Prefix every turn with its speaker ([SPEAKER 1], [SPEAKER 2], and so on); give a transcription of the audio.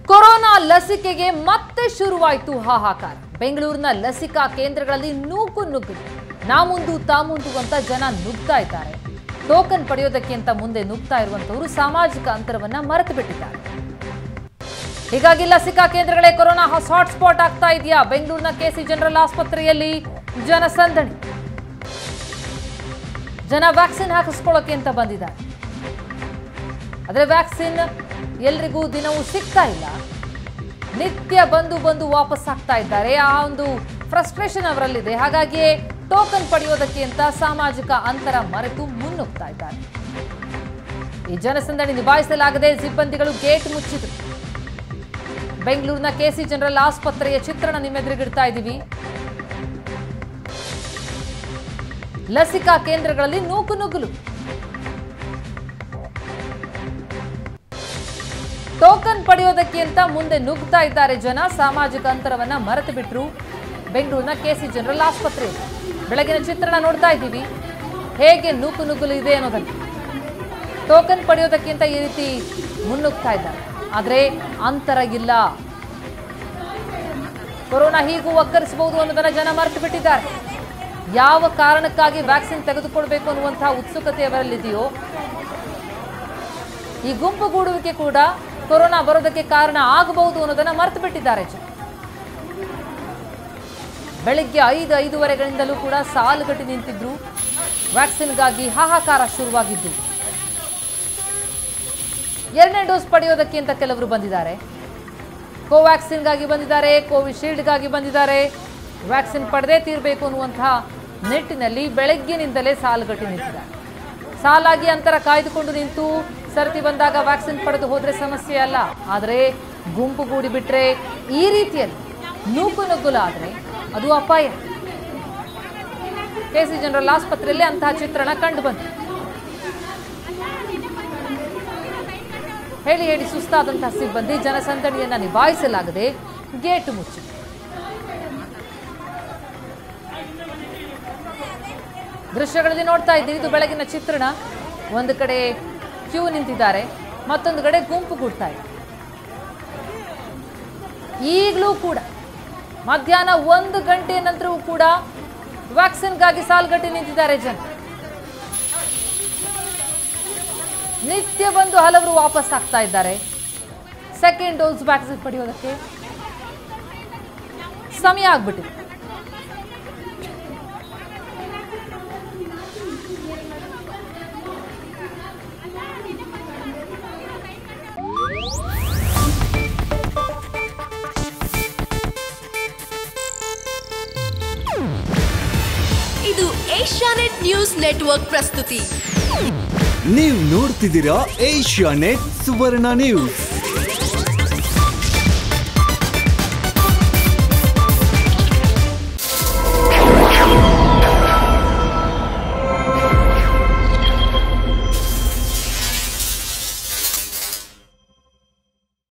[SPEAKER 1] corona ಲಸಿಕೆಗೆ ಮತ್ತೆ ಶುರುವಾಯಿತು ಹಾಹಾಕಾರ ಬೆಂಗಳೂರಿನ ಲಸಿಕಾ ಕೇಂದ್ರಗಳಲ್ಲಿ ನೂಕು ನುಗ್ಗು ನಾ ಮುಂದು ತಾ ಮುಂದು ಅಂತ ಜನ ನುಗ್ತಾ ಇದ್ದಾರೆ ಟೋಕನ್ ಪಡೆಯೋದಕ್ಕೆ ಅಂತ ಮುಂದೆ ನುಗ್ತಾ ಇರುವಂತವರು ಸಾಮಾಜಿಕ ಅಂತರವನ್ನ ಮರೆತು ಬಿಟ್ಟಿದ್ದಾರೆ ಹೀಗಾಗಿ ಲಸಿಕಾ ಕೇಂದ್ರಗಳೇ ಕೊರೋನಾ ಹಾಟ್ ಸ್ಪಾಟ್ ಆಗ್ತಾ ಇದೆಯಾ ಬೆಂಗಳೂರಿನ ಕೆಸಿ ಜನರಲ್ ಆಸ್ಪತ್ರೆಯಲ್ಲಿ ಜನಸಂದಣಿ ಜನ ವ್ಯಾಕ್ಸಿನ್ ಹಾಕಿಸ್ಕೊಳ್ಳೋಕೆ ಅಂತ ಬಂದಿದ್ದಾರೆ ಆದರೆ ವ್ಯಾಕ್ಸಿನ್ ಎಲ್ರಿಗೂ ದಿನವೂ ಸಿಗ್ತಾ ಇಲ್ಲ ನಿತ್ಯ ಬಂದು ಬಂದು ವಾಪಸ್ ಆಗ್ತಾ ಇದ್ದಾರೆ ಆ ಒಂದು ಫ್ರಸ್ಟ್ರೇಷನ್ ಅವರಲ್ಲಿದೆ ಹಾಗಾಗಿಯೇ ಟೋಕನ್ ಪಡೆಯೋದಕ್ಕೆ ಅಂತ ಸಾಮಾಜಿಕ ಅಂತರ ಮರೆತು ಮುನ್ನುಗ್ತಾ ಇದ್ದಾರೆ ಈ ಜನಸಂದಣಿ ನಿಭಾಯಿಸಲಾಗದೆ ಸಿಬ್ಬಂದಿಗಳು ಗೇಟ್ ಮುಚ್ಚಿದ್ರು ಬೆಂಗಳೂರಿನ ಕೆಸಿ ಜನರಲ್ ಆಸ್ಪತ್ರೆಯ ಚಿತ್ರಣ ನಿಮ್ಮೆದುರಿಗಿಡ್ತಾ ಇದ್ದೀವಿ ಲಸಿಕಾ ಕೇಂದ್ರಗಳಲ್ಲಿ ನೂಕು ನುಗ್ಗಲು ಟೋಕನ್ ಪಡೆಯೋದಕ್ಕೆ ಅಂತ ಮುಂದೆ ನುಗ್ತಾ ಇದ್ದಾರೆ ಜನ ಸಾಮಾಜಿಕ ಅಂತರವನ್ನ ಮರೆತು ಬಿಟ್ರು ಬೆಂಗಳೂರಿನ ಕೆಸಿ ಜನರಲ್ ಆಸ್ಪತ್ರೆಯಲ್ಲಿ ಬೆಳಗಿನ ಚಿತ್ರಣ ನೋಡ್ತಾ ಇದ್ದೀವಿ ಹೇಗೆ ನೂಕು ನುಗ್ಗಲು ಇದೆ ಅನ್ನೋದನ್ನು ಟೋಕನ್ ಪಡೆಯೋದಕ್ಕೆ ಅಂತ ಈ ರೀತಿ ಮುನ್ನುಗ್ತಾ ಇದ್ದಾರೆ ಆದರೆ ಅಂತರ ಇಲ್ಲ ಕೊರೋನಾ ಹೀಗೂ ಒಕ್ಕರಿಸಬಹುದು ಅನ್ನೋದನ್ನ ಜನ ಮರೆತು ಬಿಟ್ಟಿದ್ದಾರೆ ಯಾವ ಕಾರಣಕ್ಕಾಗಿ ವ್ಯಾಕ್ಸಿನ್ ತೆಗೆದುಕೊಳ್ಬೇಕು ಅನ್ನುವಂತಹ ಉತ್ಸುಕತೆ ಅವರಲ್ಲಿದೆಯೋ ಈ ಗುಂಪುಗೂಡುವಿಕೆ ಕೂಡ ಕೊರೋನಾ ಬರೋದಕ್ಕೆ ಕಾರಣ ಆಗಬಹುದು ಅನ್ನೋದನ್ನ ಮರೆತು ಬಿಟ್ಟಿದ್ದಾರೆ ಜನ ಬೆಳಿಗ್ಗೆ ಐದು ಐದೂವರೆಗಳಿಂದಲೂ ಕೂಡ ಸಾಲುಗಟ್ಟಿ ನಿಂತಿದ್ರು ವ್ಯಾಕ್ಸಿನ್ಗಾಗಿ ಹಾಹಾಕಾರ ಶುರುವಾಗಿದ್ದು ಎರಡನೇ ಡೋಸ್ ಪಡೆಯೋದಕ್ಕೆ ಅಂತ ಕೆಲವರು ಬಂದಿದ್ದಾರೆ ಕೋವ್ಯಾಕ್ಸಿನ್ಗಾಗಿ ಬಂದಿದ್ದಾರೆ ಕೋವಿಶೀಲ್ಡ್ಗಾಗಿ ಬಂದಿದ್ದಾರೆ ವ್ಯಾಕ್ಸಿನ್ ಪಡೆದೇ ತೀರಬೇಕು ಅನ್ನುವಂತಹ ನಿಟ್ಟಿನಲ್ಲಿ ಬೆಳಗ್ಗಿನಿಂದಲೇ ಸಾಲುಗಟ್ಟಿ ನಿಂತಿದ್ದಾರೆ ಸಾಲಾಗಿ ಅಂತರ ಕಾಯ್ದುಕೊಂಡು ನಿಂತು ಸರತಿ ಬಂದಾಗ ವ್ಯಾಕ್ಸಿನ್ ಪಡೆದು ಹೋದ್ರೆ ಸಮಸ್ಯೆ ಅಲ್ಲ ಆದರೆ ಗುಂಪುಗೂಡಿ ಬಿಟ್ರೆ ಈ ರೀತಿಯಲ್ಲಿ ನೂಕು ನುಗ್ಗುಲಾದ್ರೆ ಅದು ಅಪಾಯ ಕೆಸಿ ಜನರಲ್ ಆಸ್ಪತ್ರೆಯಲ್ಲಿ ಅಂತಹ ಚಿತ್ರಣ ಕಂಡು ಬಂತು ಹೇಳಿ ಹೇಳಿ ಸುಸ್ತಾದಂತಹ ಸಿಬ್ಬಂದಿ ಜನಸಂದಣಿಯನ್ನ ನಿಭಾಯಿಸಲಾಗದೆ ಗೇಟ್ ಮುಚ್ಚಿ ದೃಶ್ಯಗಳಲ್ಲಿ ನೋಡ್ತಾ ಇದ್ದೀವಿ ಇದು ಬೆಳಗಿನ ಚಿತ್ರಣ ಒಂದು ಕಡೆ ಕ್ಯೂ ನಿಂತಿದ್ದಾರೆ ಮತ್ತೊಂದು ಕಡೆ ಗುಂಪು ಕೂಡ್ತಾ ಇದೆ ಈಗಲೂ ಕೂಡ ಮಧ್ಯಾಹ್ನ ಒಂದು ಗಂಟೆ ನಂತರವೂ ಕೂಡ ವ್ಯಾಕ್ಸಿನ್ಗಾಗಿ ಸಾಲ್ಗಟ್ಟಿ ನಿಂತಿದ್ದಾರೆ ಜನ ನಿತ್ಯ ಬಂದು ಹಲವರು ವಾಪಸ್ ಆಗ್ತಾ ಇದ್ದಾರೆ ಸೆಕೆಂಡ್ ಡೋಸ್ ವ್ಯಾಕ್ಸಿನ್ ಪಡೆಯೋದಕ್ಕೆ ಸಮಯ ಆಗ್ಬಿಟ್ಟಿದೆ
[SPEAKER 2] ಇದು ಏಷ್ಯಾನೆಟ್ ನ್ಯೂಸ್ ನೆಟ್ವರ್ಕ್ ಪ್ರಸ್ತುತಿ
[SPEAKER 3] ನೀವು ನೋಡ್ತಿದ್ದೀರಾ ಏಷ್ಯಾ ನೆಟ್ ಸುವರ್ಣ ನ್ಯೂಸ್